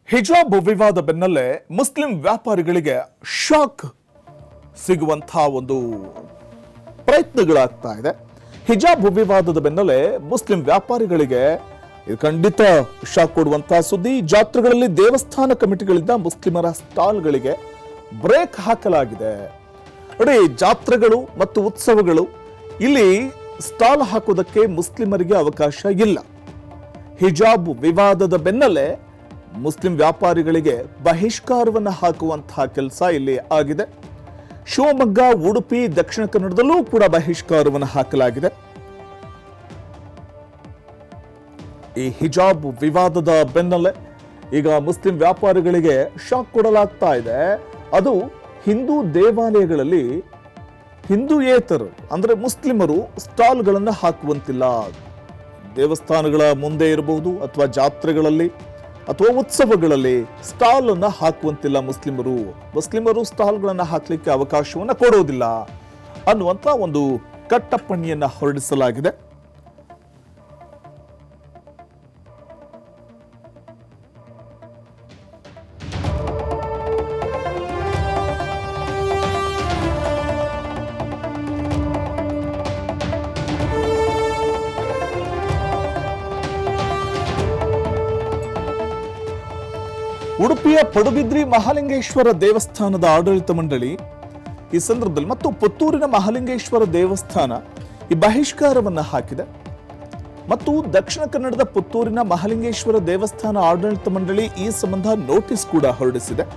ಹಿಜಾಬ್ ವಿವಾದ ಬೆನ್ನಲ್ಲೇ ಮುಸ್ಲಿಂ ವ್ಯಾಪಾರಿಗಳಿಗೆ ಶಾಕ್ ಸಿಗುವಂತಹ ಒಂದು ಪ್ರಯತ್ನಗಳಾಗ್ತಾ ಇದೆ ಹಿಜಾಬ್ ವಿವಾದದ ಬೆನ್ನಲ್ಲೇ ಮುಸ್ಲಿಂ ವ್ಯಾಪಾರಿಗಳಿಗೆ ಇದು ಖಂಡಿತ ಶಾಕ್ ಕೊಡುವಂತಹ ಸುದ್ದಿ ಜಾತ್ರೆಗಳಲ್ಲಿ ದೇವಸ್ಥಾನ ಕಮಿಟಿಗಳಿಂದ ಮುಸ್ಲಿಮರ ಸ್ಟಾಲ್ಗಳಿಗೆ ಬ್ರೇಕ್ ಹಾಕಲಾಗಿದೆ ನೋಡಿ ಜಾತ್ರೆಗಳು ಮತ್ತು ಉತ್ಸವಗಳು ಇಲ್ಲಿ ಸ್ಟಾಲ್ ಹಾಕೋದಕ್ಕೆ ಮುಸ್ಲಿಮರಿಗೆ ಅವಕಾಶ ಇಲ್ಲ ಹಿಜಾಬ್ ವಿವಾದದ ಬೆನ್ನಲ್ಲೇ ಮುಸ್ಲಿಂ ವ್ಯಾಪಾರಿಗಳಿಗೆ ಬಹಿಷ್ಕಾರವನ್ನು ಹಾಕುವಂತಹ ಕೆಲಸ ಇಲ್ಲಿ ಆಗಿದೆ ಶಿವಮೊಗ್ಗ ಉಡುಪಿ ದಕ್ಷಿಣ ಕನ್ನಡದಲ್ಲೂ ಕೂಡ ಬಹಿಷ್ಕಾರವನ್ನು ಹಾಕಲಾಗಿದೆ ಈ ಹಿಜಾಬ್ ವಿವಾದದ ಬೆನ್ನಲ್ಲೇ ಈಗ ಮುಸ್ಲಿಂ ವ್ಯಾಪಾರಿಗಳಿಗೆ ಶಾಕ್ ಕೊಡಲಾಗ್ತಾ ಇದೆ ಅದು ಹಿಂದೂ ದೇವಾಲಯಗಳಲ್ಲಿ ಹಿಂದೂಯೇತರು ಅಂದ್ರೆ ಮುಸ್ಲಿಮರು ಸ್ಟಾಲ್ಗಳನ್ನು ಹಾಕುವಂತಿಲ್ಲ ದೇವಸ್ಥಾನಗಳ ಮುಂದೆ ಇರಬಹುದು ಅಥವಾ ಜಾತ್ರೆಗಳಲ್ಲಿ ಅಥವಾ ಉತ್ಸವಗಳಲ್ಲಿ ಸ್ಟಾಲ್ ಅನ್ನ ಹಾಕುವಂತಿಲ್ಲ ಮುಸ್ಲಿಮರು ಮುಸ್ಲಿಮರು ಸ್ಟಾಲ್ಗಳನ್ನ ಹಾಕಲಿಕ್ಕೆ ಅವಕಾಶವನ್ನ ಕೊಡೋದಿಲ್ಲ ಅನ್ನುವಂತ ಒಂದು ಕಟ್ಟಪ್ಪಣಿಯನ್ನ ಹೊರಡಿಸಲಾಗಿದೆ ಉಡುಪಿಯ ಪಡುಬಿದ್ರಿ ಮಹಾಲಿಂಗೇಶ್ವರ ದೇವಸ್ಥಾನದ ಆಡಳಿತ ಮಂಡಳಿ ಈ ಸಂದರ್ಭದಲ್ಲಿ ಮತ್ತು ಪುತ್ತೂರಿನ ಮಹಾಲಿಂಗೇಶ್ವರ ದೇವಸ್ಥಾನ ಈ ಬಹಿಷ್ಕಾರವನ್ನ ಹಾಕಿದೆ ಮತ್ತು ದಕ್ಷಿಣ ಕನ್ನಡದ ಪುತ್ತೂರಿನ ಮಹಾಲಿಂಗೇಶ್ವರ ದೇವಸ್ಥಾನ ಆಡಳಿತ ಮಂಡಳಿ ಈ ಸಂಬಂಧ ನೋಟಿಸ್ ಕೂಡ ಹೊರಡಿಸಿದೆ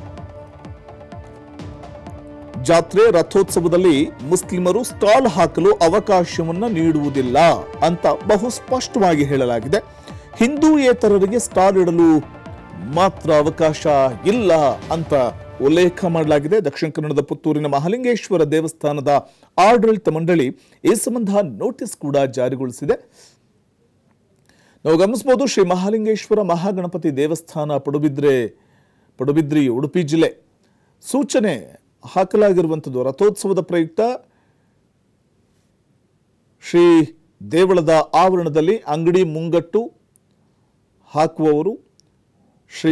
ಜಾತ್ರೆ ರಥೋತ್ಸವದಲ್ಲಿ ಮುಸ್ಲಿಮರು ಸ್ಟಾಲ್ ಹಾಕಲು ಅವಕಾಶವನ್ನ ನೀಡುವುದಿಲ್ಲ ಅಂತ ಬಹು ಸ್ಪಷ್ಟವಾಗಿ ಹೇಳಲಾಗಿದೆ ಹಿಂದೂಯೇತರರಿಗೆ ಸ್ಟಾಲ್ ಇಡಲು ಮಾತ್ರ ಅವಕಾಶ ಇಲ್ಲ ಅಂತ ಉಲ್ಲೇಖ ಮಾಡಲಾಗಿದೆ ದಕ್ಷಿಣ ಕನ್ನಡದ ಪುತ್ತೂರಿನ ಮಹಾಲಿಂಗೇಶ್ವರ ದೇವಸ್ಥಾನದ ಆಡಳಿತ ಮಂಡಳಿ ಈ ಸಂಬಂಧ ನೋಟಿಸ್ ಕೂಡ ಜಾರಿಗೊಳಿಸಿದೆ ನಾವು ಗಮನಿಸಬಹುದು ಶ್ರೀ ಮಹಾಲಿಂಗೇಶ್ವರ ಮಹಾಗಣಪತಿ ದೇವಸ್ಥಾನ ಪಡುಬಿದ್ರೆ ಪಡುಬಿದ್ರಿ ಉಡುಪಿ ಜಿಲ್ಲೆ ಸೂಚನೆ ಹಾಕಲಾಗಿರುವಂಥದ್ದು ರಥೋತ್ಸವದ ಪ್ರಯುಕ್ತ ಶ್ರೀ ದೇವಳದ ಆವರಣದಲ್ಲಿ ಅಂಗಡಿ ಮುಂಗಟ್ಟು ಹಾಕುವವರು ಶ್ರೀ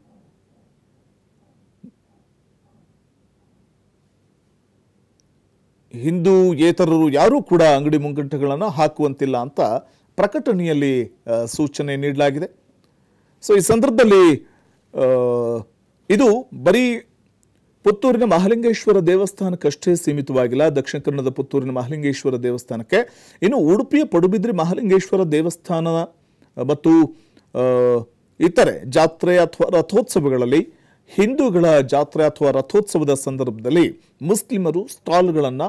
ಹಿಂದೂಯೇತರರು ಯಾರೂ ಕೂಡ ಅಂಗಡಿ ಮುಂಗಟ್ಟುಗಳನ್ನು ಹಾಕುವಂತಿಲ್ಲ ಅಂತ ಪ್ರಕಟಣೆಯಲ್ಲಿ ಆ, ಸೂಚನೆ ನೀಡಲಾಗಿದೆ ಸೊ ಈ ಸಂದರ್ಭದಲ್ಲಿ ಆ, ಇದು ಬರೀ ಪುತ್ತೂರಿನ ಮಹಾಲಿಂಗೇಶ್ವರ ದೇವಸ್ಥಾನಕ್ಕಷ್ಟೇ ಸೀಮಿತವಾಗಿಲ್ಲ ದಕ್ಷಿಣ ಕನ್ನಡದ ಪುತ್ತೂರಿನ ಮಹಾಲಿಂಗೇಶ್ವರ ದೇವಸ್ಥಾನಕ್ಕೆ ಇನ್ನು ಉಡುಪಿಯ ಪಡುಬಿದ್ರಿ ಮಹಾಲಿಂಗೇಶ್ವರ ದೇವಸ್ಥಾನ ಮತ್ತು ಆ, ಇತರೆ ಜಾತ್ರೆ ಅಥವಾ ರಥೋತ್ಸವಗಳಲ್ಲಿ ಹಿಂದೂಗಳ ಜಾತ್ರೆ ಅಥವಾ ರಥೋತ್ಸವದ ಸಂದರ್ಭದಲ್ಲಿ ಮುಸ್ಲಿಮರು ಸ್ಟಾಲ್ಗಳನ್ನು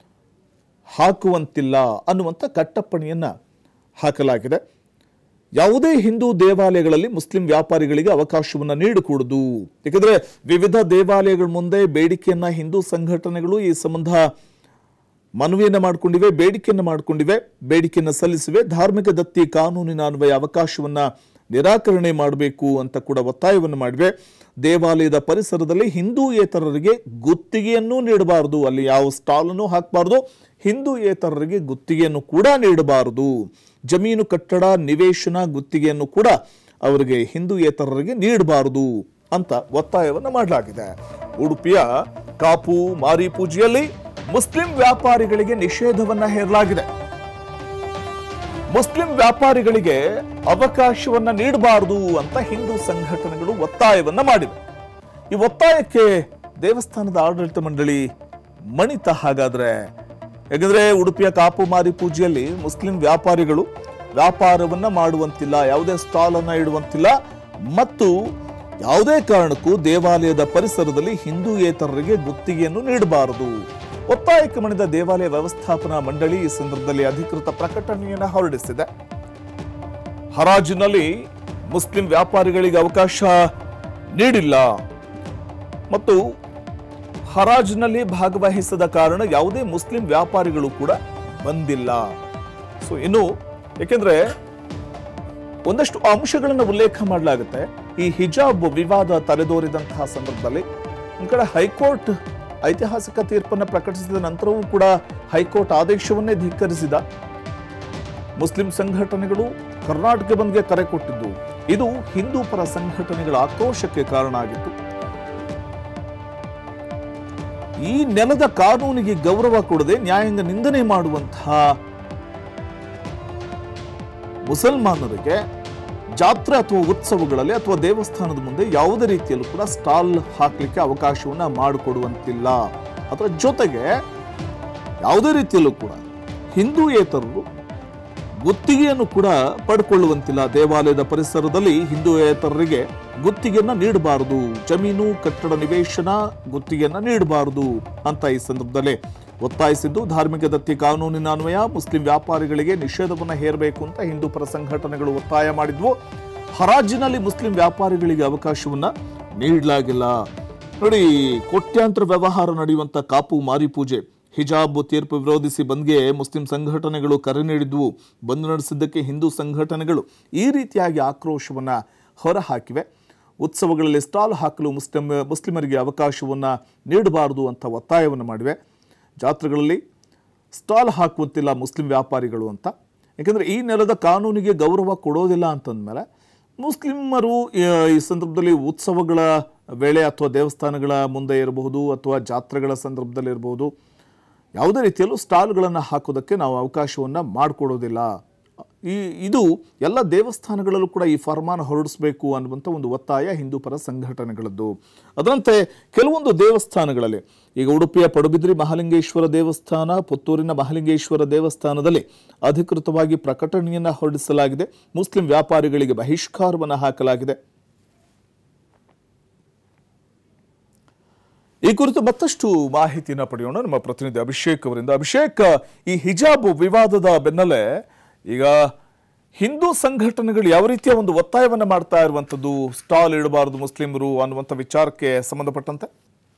ಹಾಕುವಂತಿಲ್ಲ ಅನ್ನುವಂಥ ಕಟ್ಟಪ್ಪಣೆಯನ್ನ ಹಾಕಲಾಗಿದೆ ಯಾವುದೇ ಹಿಂದೂ ದೇವಾಲಯಗಳಲ್ಲಿ ಮುಸ್ಲಿಂ ವ್ಯಾಪಾರಿಗಳಿಗೆ ಅವಕಾಶವನ್ನು ನೀಡಕೂಡದು ಏಕೆಂದರೆ ವಿವಿಧ ದೇವಾಲಯಗಳ ಮುಂದೆ ಬೇಡಿಕೆಯನ್ನ ಹಿಂದೂ ಸಂಘಟನೆಗಳು ಈ ಸಂಬಂಧ ಮನವಿಯನ್ನು ಮಾಡಿಕೊಂಡಿವೆ ಬೇಡಿಕೆಯನ್ನು ಮಾಡಿಕೊಂಡಿವೆ ಬೇಡಿಕೆಯನ್ನು ಸಲ್ಲಿಸಿವೆ ಧಾರ್ಮಿಕ ದತ್ತಿ ಕಾನೂನಿನ ಅನ್ವಯ ಅವಕಾಶವನ್ನ ನಿರಾಕರಣೆ ಮಾಡಬೇಕು ಅಂತ ಕೂಡ ಒತ್ತಾಯವನ್ನು ಮಾಡಿವೆ ದೇವಾಲಯದ ಪರಿಸರದಲ್ಲಿ ಹಿಂದೂಯೇತರರಿಗೆ ಗುತ್ತಿಗೆಯನ್ನು ನೀಡಬಾರದು ಅಲ್ಲಿ ಯಾವ ಸ್ಟಾಲ್ ಅನ್ನು ಹಾಕಬಾರದು ಹಿಂದೂಯೇತರರಿಗೆ ಗುತ್ತಿಗೆಯನ್ನು ಕೂಡ ನೀಡಬಾರದು ಜಮೀನು ಕಟ್ಟಡ ನಿವೇಶನ ಗುತ್ತಿಗೆಯನ್ನು ಕೂಡ ಅವರಿಗೆ ಹಿಂದೂಯೇತರರಿಗೆ ನೀಡಬಾರದು ಅಂತ ಒತ್ತಾಯವನ್ನು ಮಾಡಲಾಗಿದೆ ಉಡುಪಿಯ ಕಾಪು ಮಾರಿ ಪೂಜೆಯಲ್ಲಿ ಮುಸ್ಲಿಂ ವ್ಯಾಪಾರಿಗಳಿಗೆ ನಿಷೇಧವನ್ನ ಹೇರಲಾಗಿದೆ ಮುಸ್ಲಿಂ ವ್ಯಾಪಾರಿಗಳಿಗೆ ಅವಕಾಶವನ್ನ ನೀಡಬಾರದು ಅಂತ ಹಿಂದೂ ಸಂಘಟನೆಗಳು ಒತ್ತಾಯವನ್ನ ಮಾಡಿವೆ ಈ ಒತ್ತಾಯಕ್ಕೆ ದೇವಸ್ಥಾನದ ಆಡಳಿತ ಮಂಡಳಿ ಮಣಿತ ಹಾಗಾದ್ರೆ ಯಾಕಂದ್ರೆ ಉಡುಪಿಯ ಕಾಪು ಮಾರಿ ಪೂಜೆಯಲ್ಲಿ ಮುಸ್ಲಿಂ ವ್ಯಾಪಾರಿಗಳು ವ್ಯಾಪಾರವನ್ನ ಮಾಡುವಂತಿಲ್ಲ ಯಾವುದೇ ಸ್ಟಾಲ್ ಅನ್ನ ಇಡುವಂತಿಲ್ಲ ಮತ್ತು ಯಾವುದೇ ಕಾರಣಕ್ಕೂ ದೇವಾಲಯದ ಪರಿಸರದಲ್ಲಿ ಹಿಂದೂಯೇತರರಿಗೆ ಗುತ್ತಿಗೆಯನ್ನು ನೀಡಬಾರದು ಒತ್ತಾಯಕ್ಕೆ ಮಣಿದ ದೇವಾಲಯ ವ್ಯವಸ್ಥಾಪನಾ ಮಂಡಳಿ ಈ ಸಂದರ್ಭದಲ್ಲಿ ಅಧಿಕೃತ ಪ್ರಕಟಣೆಯನ್ನು ಹೊರಡಿಸಿದೆ ಹರಾಜಿನಲ್ಲಿ ಮುಸ್ಲಿಂ ವ್ಯಾಪಾರಿಗಳಿಗೆ ಅವಕಾಶ ನೀಡಿಲ್ಲ ಮತ್ತು ಹರಾಜಿನಲ್ಲಿ ಭಾಗವಹಿಸದ ಕಾರಣ ಯಾವುದೇ ಮುಸ್ಲಿಂ ವ್ಯಾಪಾರಿಗಳು ಕೂಡ ಬಂದಿಲ್ಲ ಸೊ ಇನ್ನು ಏಕೆಂದ್ರೆ ಒಂದಷ್ಟು ಅಂಶಗಳನ್ನು ಉಲ್ಲೇಖ ಮಾಡಲಾಗುತ್ತೆ ಈ ಹಿಜಾಬ್ ವಿವಾದ ತಲೆದೋರಿದಂತಹ ಸಂದರ್ಭದಲ್ಲಿ ಒಂದ್ ಕಡೆ ಹೈಕೋರ್ಟ್ ಐತಿಹಾಸಿಕ ತೀರ್ಪನ್ನು ಪ್ರಕಟಿಸಿದ ನಂತರವೂ ಕೂಡ ಹೈಕೋರ್ಟ್ ಆದೇಶವನ್ನೇ ಧಿಕ್ಕರಿಸಿದ ಮುಸ್ಲಿಂ ಸಂಘಟನೆಗಳು ಕರ್ನಾಟಕ ಬಂದ್ಗೆ ಕರೆ ಕೊಟ್ಟಿದ್ದು ಇದು ಹಿಂದೂ ಪರ ಸಂಘಟನೆಗಳ ಆಕ್ರೋಶಕ್ಕೆ ಕಾರಣ ಆಗಿತ್ತು ಈ ನೆಲದ ಕಾನೂನಿಗೆ ಗೌರವ ಕೊಡದೆ ನ್ಯಾಯಾಂಗ ನಿಂದನೆ ಮಾಡುವಂತಹ ಮುಸಲ್ಮಾನರಿಗೆ ಜಾತ್ರೆ ಅಥವಾ ಉತ್ಸವಗಳಲ್ಲಿ ಅಥವಾ ದೇವಸ್ಥಾನದ ಮುಂದೆ ಯಾವುದೇ ರೀತಿಯಲ್ಲೂ ಕೂಡ ಸ್ಟಾಲ್ ಹಾಕ್ಲಿಕ್ಕೆ ಅವಕಾಶವನ್ನ ಮಾಡಿಕೊಡುವಂತಿಲ್ಲ ಅದರ ಜೊತೆಗೆ ಯಾವುದೇ ರೀತಿಯಲ್ಲೂ ಕೂಡ ಹಿಂದೂಯೇತರರು ಗುತ್ತಿಗೆಯನ್ನು ಕೂಡ ಪಡ್ಕೊಳ್ಳುವಂತಿಲ್ಲ ದೇವಾಲಯದ ಪರಿಸರದಲ್ಲಿ ಹಿಂದೂಯೇತರರಿಗೆ ಗುತ್ತಿಗೆಯನ್ನ ನೀಡಬಾರದು ಜಮೀನು ಕಟ್ಟಡ ನಿವೇಶನ ಗುತ್ತಿಗೆಯನ್ನ ನೀಡಬಾರದು ಅಂತ ಈ ಸಂದರ್ಭದಲ್ಲಿ ಒತ್ತಾಯಿಸಿದ್ದು ಧಾರ್ಮಿಕ ದತ್ತಿ ಕಾನೂನಿನ ಅನ್ವಯ ಮುಸ್ಲಿಂ ವ್ಯಾಪಾರಿಗಳಿಗೆ ನಿಷೇಧವನ್ನ ಹೇರಬೇಕು ಅಂತ ಹಿಂದೂ ಪರ ಸಂಘಟನೆಗಳು ಒತ್ತಾಯ ಮಾಡಿದ್ವು ಹರಾಜಿನಲ್ಲಿ ಮುಸ್ಲಿಂ ವ್ಯಾಪಾರಿಗಳಿಗೆ ಅವಕಾಶವನ್ನ ನೀಡಲಾಗಿಲ್ಲ ನೋಡಿ ಕೋಟ್ಯಾಂತರ ವ್ಯವಹಾರ ನಡೆಯುವಂತ ಕಾಪು ಮಾರಿ ಪೂಜೆ ಹಿಜಾಬ್ ತೀರ್ಪು ವಿರೋಧಿಸಿ ಬಂದ್ಗೆ ಮುಸ್ಲಿಂ ಸಂಘಟನೆಗಳು ಕರೆ ನೀಡಿದ್ವು ಬಂದ್ ನಡೆಸಿದ್ದಕ್ಕೆ ಹಿಂದೂ ಸಂಘಟನೆಗಳು ಈ ರೀತಿಯಾಗಿ ಆಕ್ರೋಶವನ್ನ ಹೊರಹಾಕಿವೆ ಉತ್ಸವಗಳಲ್ಲಿ ಸ್ಟಾಲ್ ಹಾಕಲು ಮುಸ್ಲಿಂ ಮುಸ್ಲಿಮರಿಗೆ ಅವಕಾಶವನ್ನ ನೀಡಬಾರದು ಅಂತ ಒತ್ತಾಯವನ್ನು ಮಾಡಿವೆ ಜಾತ್ರೆಗಳಲ್ಲಿ ಸ್ಟಾಲ್ ಹಾಕುವಂತಿಲ್ಲ ಮುಸ್ಲಿಂ ವ್ಯಾಪಾರಿಗಳು ಅಂತ ಯಾಕಂದರೆ ಈ ನೆಲದ ಕಾನೂನಿಗೆ ಗೌರವ ಕೊಡೋದಿಲ್ಲ ಅಂತಂದಮೇಲೆ ಮುಸ್ಲಿಮರು ಆ, ಈ ಸಂದರ್ಭದಲ್ಲಿ ಉತ್ಸವಗಳ ವೇಳೆ ಅಥವಾ ದೇವಸ್ಥಾನಗಳ ಮುಂದೆ ಇರಬಹುದು ಅಥವಾ ಜಾತ್ರೆಗಳ ಸಂದರ್ಭದಲ್ಲಿ ಇರಬಹುದು ಯಾವುದೇ ರೀತಿಯಲ್ಲೂ ಸ್ಟಾಲ್ಗಳನ್ನು ಹಾಕೋದಕ್ಕೆ ನಾವು ಅವಕಾಶವನ್ನು ಮಾಡಿಕೊಡೋದಿಲ್ಲ ಈ ಇದು ಎಲ್ಲ ದೇವಸ್ಥಾನಗಳಲ್ಲೂ ಕೂಡ ಈ ಫರ್ಮಾನ ಹೊರಡಿಸಬೇಕು ಅನ್ನುವಂಥ ಒಂದು ಒತ್ತಾಯ ಹಿಂದೂ ಪರ ಸಂಘಟನೆಗಳದ್ದು ಅದರಂತೆ ಕೆಲವೊಂದು ದೇವಸ್ಥಾನಗಳಲ್ಲಿ ಈಗ ಉಡುಪಿಯ ಪಡುಬಿದ್ರಿ ಮಹಾಲಿಂಗೇಶ್ವರ ದೇವಸ್ಥಾನ ಪುತ್ತೂರಿನ ಮಹಾಲಿಂಗೇಶ್ವರ ದೇವಸ್ಥಾನದಲ್ಲಿ ಅಧಿಕೃತವಾಗಿ ಪ್ರಕಟಣೆಯನ್ನು ಹೊರಡಿಸಲಾಗಿದೆ ಮುಸ್ಲಿಂ ವ್ಯಾಪಾರಿಗಳಿಗೆ ಬಹಿಷ್ಕಾರವನ್ನು ಹಾಕಲಾಗಿದೆ ಈ ಕುರಿತು ಮತ್ತಷ್ಟು ಮಾಹಿತಿಯನ್ನು ಪಡೆಯೋಣ ನಮ್ಮ ಪ್ರತಿನಿಧಿ ಅಭಿಷೇಕ್ ಅವರಿಂದ ಅಭಿಷೇಕ್ ಈ ಹಿಜಾಬ್ ವಿವಾದದ ಬೆನ್ನಲ್ಲೇ ಈಗ ಹಿಂದೂ ಸಂಘಟನೆಗಳು ಯಾವ ರೀತಿಯ ಒಂದು ಒತ್ತಾಯವನ್ನ ಮಾಡ್ತಾ ಇರುವಂತದ್ದು ಸ್ಟಾಲ್ ಇಡಬಾರದು ಮುಸ್ಲಿಮರು ಅನ್ನುವಂಥ ವಿಚಾರಕ್ಕೆ ಸಂಬಂಧಪಟ್ಟಂತೆ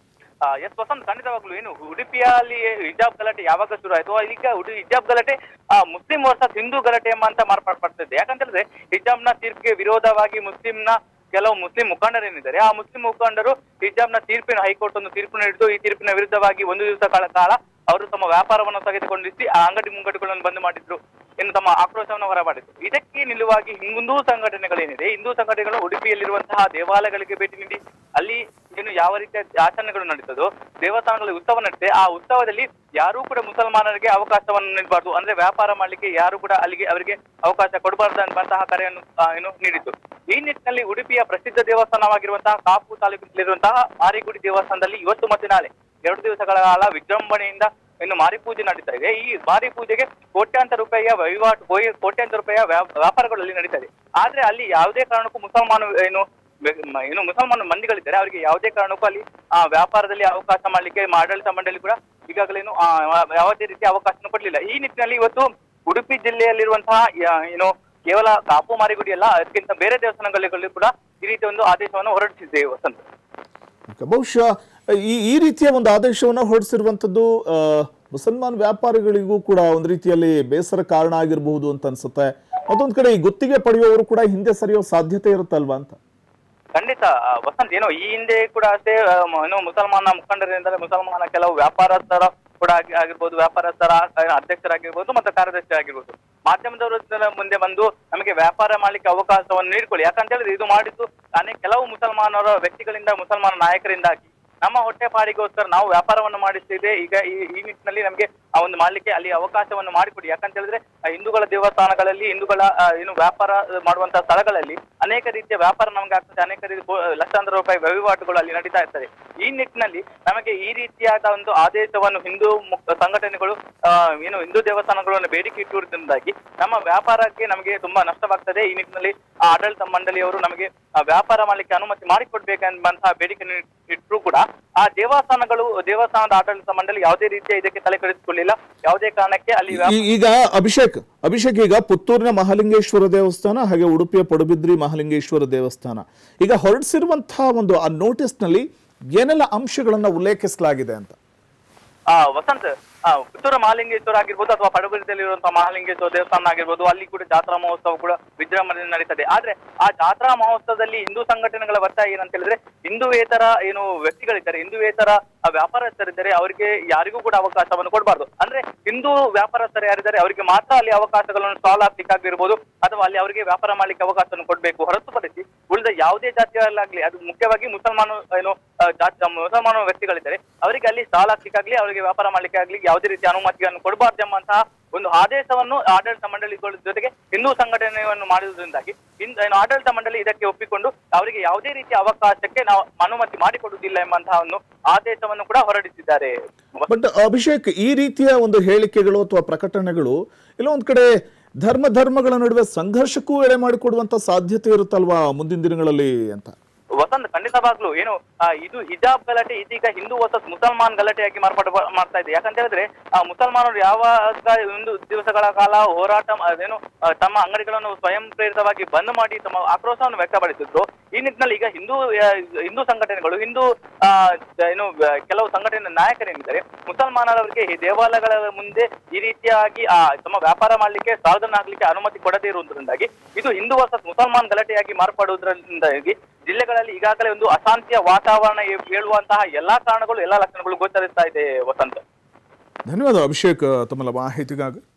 ಎಸ್ ವಸಂತ್ ಖಂಡಿತವಾಗ್ಲು ಏನು ಉಡುಪಿಯಲ್ಲಿ ಹಿಜಾಬ್ ಗಲಾಟೆ ಯಾವಾಗ ಶುರು ಆಯ್ತು ಈಗ ಉಡು ಹಿಜಾಬ್ ಗಲಾಟೆ ಆ, ಮುಸ್ಲಿಂ ವರ್ಸಸ್ ಹಿಂದೂ ಗಲಾಟೆ ಎಂಬ ಅಂತ ಮಾರ್ಪಾಡ್ಪಡ್ತಿದೆ ಯಾಕಂತ ಹೇಳಿದ್ರೆ ಹಿಜಾಬ್ನ ತೀರ್ಪಿಗೆ ವಿರೋಧವಾಗಿ ಮುಸ್ಲಿಂನ ಕೆಲವು ಮುಸ್ಲಿಂ ಮುಖಂಡರೇನಿದ್ದಾರೆ ಆ ಮುಸ್ಲಿಂ ಮುಖಂಡರು ಹಿಜಾಬ್ನ ತೀರ್ಪಿನ ಹೈಕೋರ್ಟ್ ಒಂದು ತೀರ್ಪು ನೀಡಿದ್ದು ಈ ತೀರ್ಪಿನ ವಿರುದ್ಧವಾಗಿ ಒಂದು ದಿವಸಗಳ ಕಾಲ ಅವರು ತಮ್ಮ ವ್ಯಾಪಾರವನ್ನು ಸ್ಥಗಿತಗೊಂಡಿಸಿ ಆ ಅಂಗಡಿ ಮುಂಗಟ್ಟುಗಳನ್ನು ಬಂದ್ ಮಾಡಿದ್ರು ಇನ್ನು ತಮ್ಮ ಆಕ್ರೋಶವನ್ನು ಹೊರಮಾಡಿದ್ರು ಇದಕ್ಕೆ ನಿಲುವಾಗಿ ಹಿಂದೂ ಸಂಘಟನೆಗಳೇನಿದೆ ಹಿಂದೂ ಸಂಘಟನೆಗಳು ಉಡುಪಿಯಲ್ಲಿರುವಂತಹ ದೇವಾಲಯಗಳಿಗೆ ಭೇಟಿ ನೀಡಿ ಅಲ್ಲಿ ಏನು ಯಾವ ರೀತಿಯ ಆಚರಣೆಗಳು ನಡೀತದೋ ದೇವಸ್ಥಾನಗಳಲ್ಲಿ ಉತ್ಸವ ನಡೀತೆ ಆ ಉತ್ಸವದಲ್ಲಿ ಯಾರೂ ಕೂಡ ಮುಸಲ್ಮಾನರಿಗೆ ಅವಕಾಶವನ್ನು ನೀಡಬಾರ್ದು ಅಂದ್ರೆ ವ್ಯಾಪಾರ ಮಾಡ್ಲಿಕ್ಕೆ ಯಾರು ಕೂಡ ಅಲ್ಲಿಗೆ ಅವರಿಗೆ ಅವಕಾಶ ಕೊಡಬಾರ್ದು ಅನ್ನುವಂತಹ ಕರೆಯನ್ನು ಆ, ಏನು ನೀಡಿತು ಈ ನಿಟ್ಟಿನಲ್ಲಿ ಉಡುಪಿಯ ಪ್ರಸಿದ್ಧ ದೇವಸ್ಥಾನವಾಗಿರುವಂತಹ ಕಾಪು ತಾಲೂಕಿನಲ್ಲಿರುವಂತಹ ಮಾರಿಗುಡಿ ದೇವಸ್ಥಾನದಲ್ಲಿ ಇವತ್ತು ಮತ್ತು ನಾಳೆ ಎರಡು ದಿವಸಗಳ ಕಾಲ ವಿಜೃಂಭಣೆಯಿಂದ ಇನ್ನು ಮಾರಿ ಪೂಜೆ ನಡೀತಾ ಇದೆ ಈ ಮಾರಿ ಪೂಜೆಗೆ ಕೋಟ್ಯಾಂತರ ರೂಪಾಯಿಯ ವಹಿವಾಟು ಕೋಟಿ- ಕೋಟ್ಯಾಂತರ ರೂಪಾಯಿಯ ವ್ಯಾ- ವ್ಯಾಪಾರಗಳು ಅಲ್ಲಿ ನಡೀತಾ ಇದೆ ಆದ್ರೆ ಅಲ್ಲಿ ಯಾವುದೇ ಕಾರಣಕ್ಕೂ ಮುಸಲ್ಮಾನ ಏನು ಬೆ- ಮ- ಏನು ಮುಸಲ್ಮಾನ ಮಂದಿಗಳಿದ್ದಾರೆ ಅವರಿಗೆ ಯಾವುದೇ ಕಾರಣಕ್ಕೂ ಅಲ್ಲಿ ಆ ವ್ಯಾಪಾರದಲ್ಲಿ ಅವಕಾಶ ಮಾಡ್ಲಿಕ್ಕೆ ಆಡಳಿತ ಮಂಡಳಿ ಕೂಡ ಈಗಾಗಲೇನು ಆ, ಯಾವುದೇ ರೀತಿಯ ಅವಕಾಶವನ್ನು ಕೊಡ್ಲಿಲ್ಲ ಈ ನಿಟ್ಟಿನಲ್ಲಿ ಇವತ್ತು ಉಡುಪಿ ಜಿಲ್ಲೆಯಲ್ಲಿರುವಂತಹ ಯಾ- ಏನು ಕೇವಲ ಕಾಪು ಮಾರಿಗುಡಿ ಅಲ್ಲ ಅದಕ್ಕಿಂತ ಬೇರೆ ದೇವಸ್ಥಾನಗಳಲ್ಲಿ ಕೂಡ ಈ ರೀತಿಯ ಒಂದು ಆದೇಶವನ್ನು ಹೊರಡಿಸಿದೆ ವಸಂತ ಓಕೆ, ಬಹುಶಃ ಈ ಈ ರೀತಿಯ ಒಂದು ಆದೇಶವನ್ನು ಹೊರಡಿಸಿರುವಂಥದ್ದು ಆ, ಮುಸಲ್ಮಾನ್ ವ್ಯಾಪಾರಿಗಳಿಗೂ ಕೂಡ ಒಂದು ರೀತಿಯಲ್ಲಿ ಬೇಸರ ಕಾರಣ ಆಗಿರಬಹುದು ಅಂತ ಅನ್ಸುತ್ತೆ ಮತ್ತೊಂದು ಕಡೆ ಈ ಗುತ್ತಿಗೆ ಪಡೆಯುವವರು ಕೂಡ ಹಿಂದೆ ಸರಿಯೋ ಸಾಧ್ಯತೆ ಇರುತ್ತಲ್ವಾ ಅಂತ ಖಂಡಿತ ಆ, ವಸಂತ್ ಏನೋ ಈ ಹಿಂದೆ ಕೂಡ ಅಷ್ಟೇ ಆ, ಮ- ಏನು ಮುಸಲ್ಮಾನ ಮುಖಂಡರಿಂದಲೇ ಮುಸಲ್ಮಾನ ಕೆಲವು ವ್ಯಾಪಾರಸ್ಥರ ಕೂಡ ಆಗಿ- ಆಗಿರ್ಬೋದು ವ್ಯಾಪಾರಸ್ಥರ ಆ, ಅಧ್ಯಕ್ಷರಾಗಿರ್ಬೋದು ಮತ್ತು ಕಾರ್ಯದರ್ಶಿ ಆಗಿರ್ಬೋದು ಮಾಧ್ಯಮದವರು ಇದರ ಮುಂದೆ ಬಂದು ನಮಗೆ ವ್ಯಾಪಾರ ಮಾಡ್ಲಿಕ್ಕೆ ಅವಕಾಶವನ್ನು ನೀಡ್ಕೊಳ್ಳಿ ಯಾಕಂತ ಹೇಳಿದ್ರೆ ಇದು ಮಾಡಿದ್ದು ಅನೇಕ ಕೆಲವು ಮುಸಲ್ಮಾನರ ವ್ಯಕ್ತಿಗಳಿಂದ ಮುಸಲ್ಮಾನ ನಾಯಕರಿಂದಾಗಿ ನಮ್ಮ ಹೊಟ್ಟೆಪಾಡಿಗೋಸ್ಕರ ನಾವು ವ್ಯಾಪಾರವನ್ನು ಮಾಡಿಸ್ತಿದೆ ಈಗ ಈ ಈ ನಿಟ್ಟಿನಲ್ಲಿ ನಮಗೆ ಆ ಒಂದು ಮಾಡ್ಲಿಕ್ಕೆ ಅಲ್ಲಿ ಅವಕಾಶವನ್ನು ಮಾಡಿಕೊಡಿ ಯಾಕಂತ ಹೇಳಿದ್ರೆ ಆ ಹಿಂದೂಗಳ ದೇವಸ್ಥಾನಗಳಲ್ಲಿ ಹಿಂದೂಗಳ ಆ, ಏನು ವ್ಯಾಪಾರ ಮಾಡುವಂತಹ ಸ್ಥಳಗಳಲ್ಲಿ ಅನೇಕ ರೀತಿಯ ವ್ಯಾಪಾರ ನಮಗೆ ಆಗ್ತದೆ ಅನೇಕ ರೀತಿ ಕೋ- ಲಕ್ಷಾಂತರ ರೂಪಾಯಿ ವಹಿವಾಟುಗಳು ಅಲ್ಲಿ ನಡೀತಾ ಇರ್ತದೆ ಈ ನಿಟ್ಟಿನಲ್ಲಿ ನಮಗೆ ಈ ರೀತಿಯಾದ ಒಂದು ಆದೇಶವನ್ನು ಹಿಂದೂ ಮುಖ- ಸಂಘಟನೆಗಳು ಆ, ಏನು ಹಿಂದೂ ದೇವಸ್ಥಾನಗಳನ್ನು ಬೇಡಿಕೆ ಇಟ್ಟಿರುವುದರಿಂದಾಗಿ ನಮ್ಮ ವ್ಯಾಪಾರಕ್ಕೆ ನಮಗೆ ತುಂಬಾ ನಷ್ಟವಾಗ್ತದೆ ಈ ನಿಟ್ಟಿನಲ್ಲಿ ಆ ಆಡಳಿತ ಮಂಡಳಿಯವರು ನಮಗೆ ಆ ವ್ಯಾಪಾರ ಮಾಡ್ಲಿಕ್ಕೆ ಅನುಮತಿ ಮಾಡಿಕೊಡ್ಬೇಕೆಂಬಂತಹ ಬೇಡಿಕೆ ಇಟ್ಟರು ಕೂಡ ಆ ದೇವಸ್ಥಾನಗಳು ದೇವಸ್ಥಾನದ ಆಡಳಿತ ಮಂಡಳಿ ಯಾವುದೇ ರೀತಿಯ ಇದಕ್ಕೆ ತಲೆ ಕೆಡಿಸಿಕೊಳ್ಳಿಲ್ಲ ಯಾವುದೇ ಕಾರಣಕ್ಕೆ ಅಲ್ಲಿ ವ್ಯಾಪಾರ ಈ- ಈಗ ಅಭಿಷೇಕ್ ಅಭಿಷೇಕ್ ಈಗ ಪುತ್ತೂರಿನ ಮಹಾಲಿಂಗೇಶ್ವರ ದೇವಸ್ಥಾನ ಹಾಗೆ ಉಡುಪಿಯ ಪಡುಬಿದ್ರಿ ಮಹಾಲಿಂಗೇಶ್ವರ ದೇವಸ್ಥಾನ ಈಗ ಹೊರಡಿಸಿರುವಂತಹ ಒಂದು ಆ ನೋಟಿಸ್ನಲ್ಲಿ ಏನೆಲ್ಲ ಅಂಶಗಳನ್ನ ಉಲ್ಲೇಖಿಸಲಾಗಿದೆ ಅಂತ ಆ ವಸಂತ್ ಆ, ಪುತ್ತೂರು ಮಹಾಲಿಂಗೇಶ್ವರ ಆಗಿರ್ಬೋದು ಅಥವಾ ಪಡುಬಿದ್ರಿಯಲ್ಲಿರುವಂತಹ ಮಹಾಲಿಂಗೇಶ್ವರ ದೇವಸ್ಥಾನ ಆಗಿರ್ಬೋದು ಅಲ್ಲಿ ಕೂಡ ಜಾತ್ರಾ ಮಹೋತ್ಸವ ಕೂಡ ವಿಜೃಂಭಣೆಯಿಂದ ನಡೀತದೆ ಆದ್ರೆ ಆ ಜಾತ್ರಾ ಮಹೋತ್ಸವದಲ್ಲಿ ಹಿಂದೂ ಸಂಘಟನೆಗಳ ಒತ್ತಾಯ ಏನಂತ ಹೇಳಿದ್ರೆ ಹಿಂದೂವೇತರ ಏನು ವ್ಯಕ್ತಿಗಳಿದ್ದಾರೆ ಹಿಂದೂವೇತರ ಆ ವ್ಯಾಪಾರಸ್ಥರಿದ್ದಾರೆ ಅವರಿಗೆ ಯಾರಿಗೂ ಕೂಡ ಅವಕಾಶವನ್ನು ಕೊಡಬಾರ್ದು ಅಂದ್ರೆ ಹಿಂದೂ ವ್ಯಾಪಾರಸ್ಥರು ಯಾರಿದ್ದಾರೆ ಅವರಿಗೆ ಮಾತ್ರ ಅಲ್ಲಿ ಅವಕಾಶಗಳನ್ನು ಸ್ಟಾಲ್ ಹಾಕ್ಲಿಕ್ಕಾಗಿರ್ಬೋದು ಅಥವಾ ಅಲ್ಲಿ ಅವರಿಗೆ ವ್ಯಾಪಾರ ಮಾಡ್ಲಿಕ್ಕೆ ಅವಕಾಶವನ್ನು ಕೊಡಬೇಕು ಹೊರತುಪಡಿಸಿ ಉಳಿದ ಯಾವುದೇ ಜಾತಿಯಲ್ಲಾಗ್ಲಿ ಅದು ಮುಖ್ಯವಾಗಿ ಮುಸಲ್ಮಾನ ಏನು ಆ, ಜಾತಿ ಮುಸಲ್ಮಾನ ವ್ಯಕ್ತಿಗಳಿದ್ದಾರೆ ಅವರಿಗೆ ಅಲ್ಲಿ ಸ್ಟಾಲ್ ಹಾಕ್ಲಿಕ್ಕಾಗ್ಲಿ ಅವರಿಗೆ ವ್ಯಾಪಾರ ಮಾಡ್ಲಿಕ್ಕೆ ಆಗ್ಲಿ ಯಾವುದೇ ರೀತಿಯ ಅನುಮತಿಯನ್ನು ಕೊಡಬಾರ್ದು ಎಂಬಂತಹ ಒಂದು ಆದೇಶವನ್ನು ಆಡಳಿತ ಮಂಡಳಿಗಳ ಜೊತೆಗೆ ಹಿಂದೂ ಸಂಘಟನೆಯನ್ನು ಮಾಡಿರುವುದರಿಂದಾಗಿ ಹಿಂದ್- ಏನು ಆಡಳಿತ ಮಂಡಳಿ ಇದಕ್ಕೆ ಒಪ್ಪಿಕೊಂಡು ಅವರಿಗೆ ಯಾವುದೇ ರೀತಿಯ ಅವಕಾಶಕ್ಕೆ ನಾವು ಅನುಮತಿ ಮಾಡಿಕೊಡುವುದಿಲ್ಲ ಎಂಬಂತಹ ಒಂದು ಆದೇಶವನ್ನು ಕೂಡ ಹೊರಡಿಸಿದ್ದಾರೆ ಬಟ್ ಅಭಿಷೇಕ್ ಈ ರೀತಿಯ ಒಂದು ಹೇಳಿಕೆಗಳು ಅಥವಾ ಪ್ರಕಟಣೆಗಳು ಎಲ್ಲೋ ಒಂದ್ ಕಡೆ ಧರ್ಮ ಧರ್ಮಗಳ ನಡುವೆ ಸಂಘರ್ಷಕ್ಕೂ ಎಡೆ ಮಾಡಿಕೊಡುವಂತ ಸಾಧ್ಯತೆ ಇರುತ್ತಲ್ವಾ ಮುಂದಿನ ದಿನಗಳಲ್ಲಿ ಅಂತ ವಸಂತ್ ಖಂಡಿತವಾಗ್ಲು ಏನು ಆ, ಇದು ಹಿಜಾಬ್ ಗಲಾಟೆ ಇದೀಗ ಹಿಂದೂ ವರ್ಸಸ್ ಮುಸಲ್ಮಾನ್ ಗಲಾಟೆಯಾಗಿ ಮಾರ್ಪಾಡು ಬ- ಮಾಡ್ತಾ ಇದೆ ಯಾಕಂತ ಹೇಳಿದ್ರೆ ಆ, ಮುಸಲ್ಮಾನರು ಯಾವಾಗ ಒಂದು ದಿವಸಗಳ ಕಾಲ ಹೋರಾಟ ಮ- ಅದೇನು ಆ, ತಮ್ಮ ಅಂಗಡಿಗಳನ್ನು ಸ್ವಯಂ ಪ್ರೇರಿತವಾಗಿ ಬಂದ್ ಮಾಡಿ ತಮ್ಮ ಆಕ್ರೋಶವನ್ನು ವ್ಯಕ್ತಪಡಿಸಿದ್ರು ಈ ನಿಟ್ಟಿನಲ್ಲಿ ಈಗ ಹಿಂದೂ ಆ, ಹಿಂದೂ ಸಂಘಟನೆಗಳು ಹಿಂದೂ ಆ, ಏನು ಆ, ಕೆಲವು ಸಂಘಟನೆ ನಾಯಕರೇನಿದ್ದಾರೆ ಮುಸಲ್ಮಾನರವರಿಗೆ ಈ ದೇವಾಲಯಗಳ ಮುಂದೆ ಈ ರೀತಿಯಾಗಿ ಆ ತಮ್ಮ ವ್ಯಾಪಾರ ಮಾಡ್ಲಿಕ್ಕೆ ಸಾಧನ ಹಾಕ್ಲಿಕ್ಕೆ ಅನುಮತಿ ಕೊಡದೇ ಇರುವುದರಿಂದಾಗಿ ಇದು ಹಿಂದೂ ವರ್ಸಸ್ ಮುಸಲ್ಮಾನ್ ಗಲಾಟೆಯಾಗಿ ಮಾರ್ಪಡುವುದರಿಂದಾಗಿ ಜಿಲ್ಲೆಗಳಲ್ಲಿ ಈಗಾಗಲೇ ಒಂದು ಅಶಾಂತಿಯ ವಾತಾವರಣ ಏ- ಏಳುವಂತಹ ಎಲ್ಲಾ ಕಾರಣಗಳು ಎಲ್ಲಾ ಲಕ್ಷಣಗಳು ಗೋಚರಿಸ್ತಾ ಇದೆ ವಸಂತ ಧನ್ಯವಾದ ಅಭಿಷೇಕ್ ತಮ್ಮ ಮಾಹಿತಿಗಾಗಿ